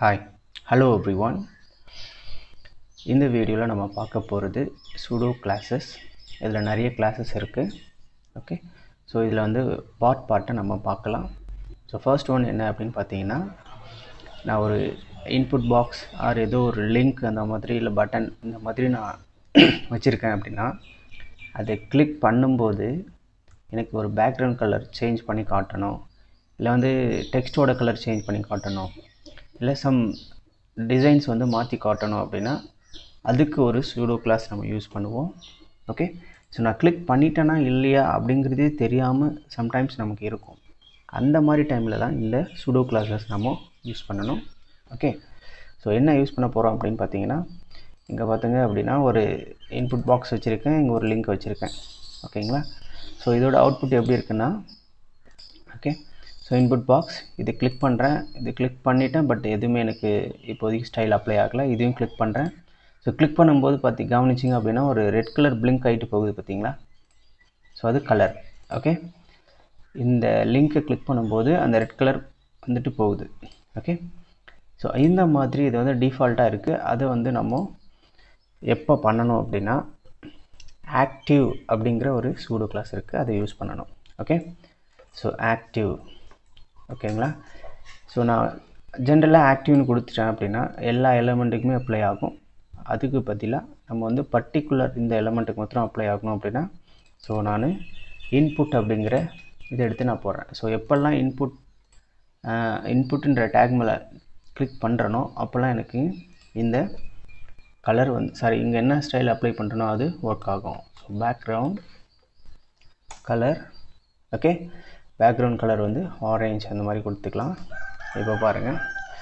hi hello every one இந்த வீடியோவில் நம்ம பார்க்க போகிறது சுடோ கிளாஸஸ் இதில் நிறைய கிளாஸஸ் இருக்குது ஓகே ஸோ இதில் வந்து பார்ட் பார்ட்டை நம்ம பார்க்கலாம் ஸோ ஃபர்ஸ்ட் ஒன் என்ன அப்படின்னு பார்த்தீங்கன்னா நான் ஒரு இன்புட் பாக்ஸ் ஆர் ஏதோ ஒரு லிங்க் அந்த மாதிரி இல்லை பட்டன் இந்த மாதிரி நான் வச்சுருக்கேன் அப்படின்னா அதை கிளிக் பண்ணும்போது எனக்கு ஒரு பேக்ரவுண்ட் கலர் சேஞ்ச் பண்ணி காட்டணும் இல்லை வந்து டெக்ஸ்ட்டோட கலர் சேஞ்ச் பண்ணி காட்டணும் இல்லை சம் டிசைன்ஸ் வந்து மாற்றி காட்டணும் அப்படின்னா அதுக்கு ஒரு சூடோ கிளாஸ் நம்ம யூஸ் பண்ணுவோம் ஓகே ஸோ நான் கிளிக் பண்ணிட்டேனா இல்லையா அப்படிங்கிறதே தெரியாமல் சம்டைம்ஸ் நமக்கு இருக்கும் அந்த மாதிரி டைமில் தான் இந்த சூடோ கிளாஸஸ் நம்ம யூஸ் பண்ணணும் ஓகே ஸோ என்ன யூஸ் பண்ண போகிறோம் அப்படின்னு பார்த்தீங்கன்னா இங்கே பார்த்துங்க அப்படின்னா ஒரு இன்புட் பாக்ஸ் வச்சுருக்கேன் இங்கே ஒரு லிங்க் வச்சுருக்கேன் ஓகேங்களா ஸோ இதோட அவுட்புட் எப்படி இருக்குன்னா ஓகே ஸோ இன்புட் பாக்ஸ் இது கிளிக் பண்ணுறேன் இது கிளிக் பண்ணிட்டேன் பட் எதுவுமே எனக்கு இப்போதைக்கு ஸ்டைல் அப்ளை ஆகலை இதையும் கிளிக் பண்ணுறேன் ஸோ கிளிக் பண்ணும்போது பார்த்தி கவனிச்சிங்க அப்படின்னா ஒரு ரெட் கலர் பிளிங்க் ஆகிட்டு போகுது பார்த்தீங்களா ஸோ அது கலர் ஓகே இந்த லிங்க்கை கிளிக் பண்ணும்போது அந்த ரெட் கலர் வந்துட்டு போகுது ஓகே ஸோ இந்த மாதிரி இது வந்து டிஃபால்ட்டாக இருக்குது அதை வந்து நம்ம எப்போ பண்ணணும் அப்படின்னா ஆக்டிவ் அப்படிங்கிற ஒரு சூடோ கிளாஸ் இருக்குது அதை யூஸ் பண்ணணும் ஓகே ஸோ ஆக்டிவ் ஓகேங்களா ஸோ நான் ஜென்ரலாக ஆக்டிவ்னு கொடுத்துட்டேன் அப்படின்னா எல்லா எலமெண்ட்டுக்குமே அப்ளை ஆகும் அதுக்கு பதிலாக நம்ம வந்து பர்டிகுலர் இந்த எலமெண்ட்டுக்கு மாத்திரம் அப்ளை ஆகணும் அப்படின்னா ஸோ நான் இன்புட் அப்படிங்கிற இதை எடுத்து நான் போடுறேன் ஸோ எப்போல்லாம் இன்புட் இன்புட்டுன்ற டேக் மேலே கிளிக் பண்ணுறனோ அப்போல்லாம் எனக்கு இந்த கலர் வந்து சாரி இங்கே என்ன ஸ்டைல் அப்ளை பண்ணுறனோ அது ஒர்க் ஆகும் so background colour okay background colour வந்து ஆரேஞ்ச் அந்த மாதிரி கொடுத்துக்கலாம் இப்போ பாருங்கள்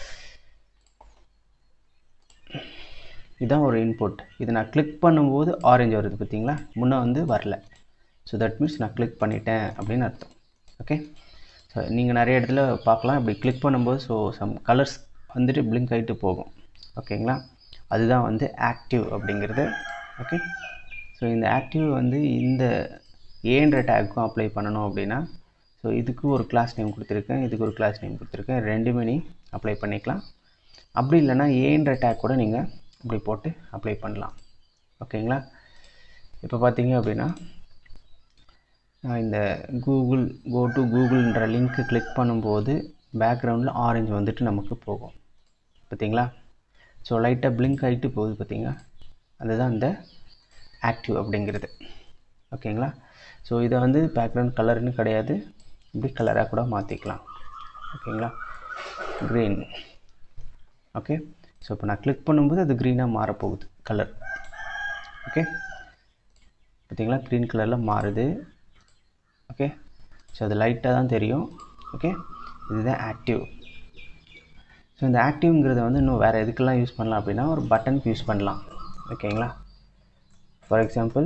இதுதான் ஒரு இன்புட் இது நான் கிளிக் பண்ணும்போது ஆரேஞ்ச் வருது பார்த்தீங்களா முன்னே வந்து வரல ஸோ தட் மீன்ஸ் நான் கிளிக் பண்ணிட்டேன் அப்படின்னு அர்த்தம் ஓகே ஸோ நீங்கள் நிறைய இடத்துல பார்க்கலாம் இப்படி கிளிக் பண்ணும்போது ஸோ சம் கலர்ஸ் வந்துட்டு பிளிங்க் ஆகிட்டு போகும் ஓகேங்களா அதுதான் வந்து ஆக்டிவ் அப்படிங்கிறது ஓகே ஸோ இந்த ஆக்டிவ் வந்து இந்த ஏன்ற டேக்கும் அப்ளை பண்ணணும் அப்படின்னா ஸோ இதுக்கு ஒரு கிளாஸ் நேம் கொடுத்துருக்கேன் இதுக்கு ஒரு கிளாஸ் நேம் கொடுத்துருக்கேன் ரெண்டுமே நீ அப்ளை பண்ணிக்கலாம் அப்படி இல்லைனா ஏன்ற டேக் கூட நீங்கள் இப்படி போட்டு அப்ளை பண்ணலாம் ஓகேங்களா இப்போ பார்த்தீங்க அப்படின்னா நான் இந்த கூகுள் கோ டு கூகுள்ன்ற லிங்க்கு கிளிக் பண்ணும்போது பேக்ரவுண்டில் ஆரஞ்சு வந்துட்டு நமக்கு போகும் பார்த்தீங்களா ஸோ லைட்டாக பிளிங்க் ஆகிட்டு போகுது பார்த்தீங்களா அதுதான் இந்த ஆக்டிவ் அப்படிங்கிறது ஓகேங்களா ஸோ இதை வந்து பேக்ரவுண்ட் கலர்னு கிடையாது இப்படி கலராக கூட மாற்றிக்கலாம் ஓகேங்களா க்ரீன் ஓகே ஸோ இப்போ நான் கிளிக் பண்ணும்போது அது க்ரீனாக மாறப்போகுது கலர் ஓகே பார்த்தீங்களா க்ரீன் கலரில் மாறுது ஓகே ஸோ அது லைட்டாக தான் தெரியும் ஓகே இதுதான் ஆக்டிவ் ஸோ இந்த ஆக்டிவ்ங்கிறத வந்து இன்னும் வேறு எதுக்கெல்லாம் யூஸ் பண்ணலாம் அப்படின்னா ஒரு பட்டனுக்கு யூஸ் பண்ணலாம் ஓகேங்களா ஃபார் எக்ஸாம்பிள்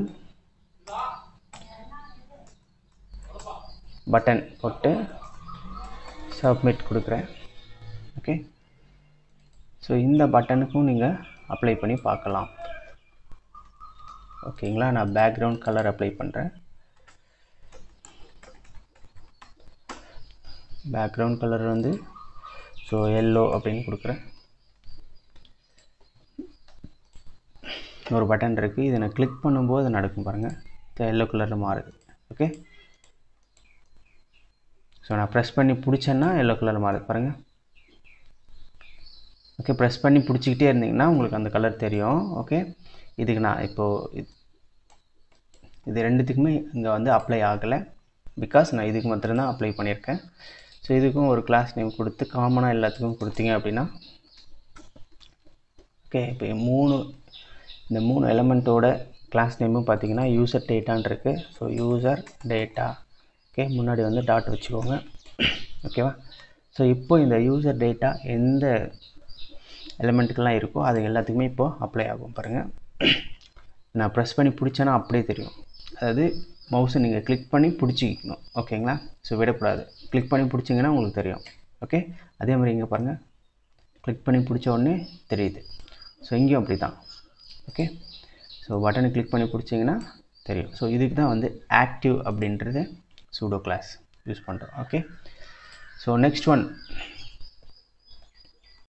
பட்டன் போட்டு சப்மிட் கொடுக்குறேன் ஓகே ஸோ இந்த பட்டனுக்கும் நீங்கள் அப்ளை பண்ணி பார்க்கலாம் ஓகேங்களா நான் பேக்ரவுண்ட் கலர் அப்ளை பண்ணுறேன் பேக்ரவுண்ட் கலர் வந்து ஸோ எல்லோ அப்படின்னு கொடுக்குறேன் ஒரு பட்டன் இருக்குது இதை நான் கிளிக் பண்ணும்போது நடக்கும் பாருங்கள் எல்லோ கலரில் மாறுது ஓகே ஸோ நான் ப்ரெஸ் பண்ணி பிடிச்சேன்னா எல்லோ கலர் மாறுது பாருங்கள் ஓகே ப்ரெஸ் பண்ணி பிடிச்சிக்கிட்டே இருந்தீங்கன்னா உங்களுக்கு அந்த கலர் தெரியும் ஓகே இதுக்கு நான் இப்போது இது ரெண்டுத்துக்குமே இங்கே வந்து அப்ளை ஆகலை பிகாஸ் நான் இதுக்கு மாத்திரம்தான் அப்ளை பண்ணியிருக்கேன் ஸோ இதுக்கும் ஒரு கிளாஸ் நேம் கொடுத்து காமனாக எல்லாத்துக்கும் கொடுத்தீங்க அப்படின்னா ஓகே இப்போ மூணு இந்த மூணு எலமெண்ட்டோட கிளாஸ் நேமும் பார்த்தீங்கன்னா யூசர் டேட்டான் இருக்குது ஸோ யூசர் டேட்டா ஓகே முன்னாடி வந்து டாட் வச்சுக்கோங்க ஓகேவா ஸோ இப்போ இந்த யூசர் டேட்டா எந்த எலமெண்ட்டுக்கெல்லாம் இருக்கோ அது எல்லாத்துக்குமே இப்போது அப்ளை ஆகும் பாருங்கள் நான் ப்ரெஸ் பண்ணி பிடிச்சேன்னா அப்படியே தெரியும் அதாவது மவுஸை நீங்கள் கிளிக் பண்ணி பிடிச்சிக்கணும் ஓகேங்களா ஸோ விடக்கூடாது கிளிக் பண்ணி பிடிச்சிங்கன்னா உங்களுக்கு தெரியும் ஓகே அதே மாதிரி இங்கே பாருங்கள் கிளிக் பண்ணி பிடிச்ச உடனே தெரியுது ஸோ இங்கேயும் அப்படி தான் ஓகே ஸோ பட்டனை கிளிக் பண்ணி பிடிச்சிங்கன்னா தெரியும் ஸோ இதுக்கு தான் வந்து ஆக்டிவ் அப்படின்றது சூடோ கிளாஸ் யூஸ் பண்ணுறோம் ஓகே ஸோ நெக்ஸ்ட் ஒன்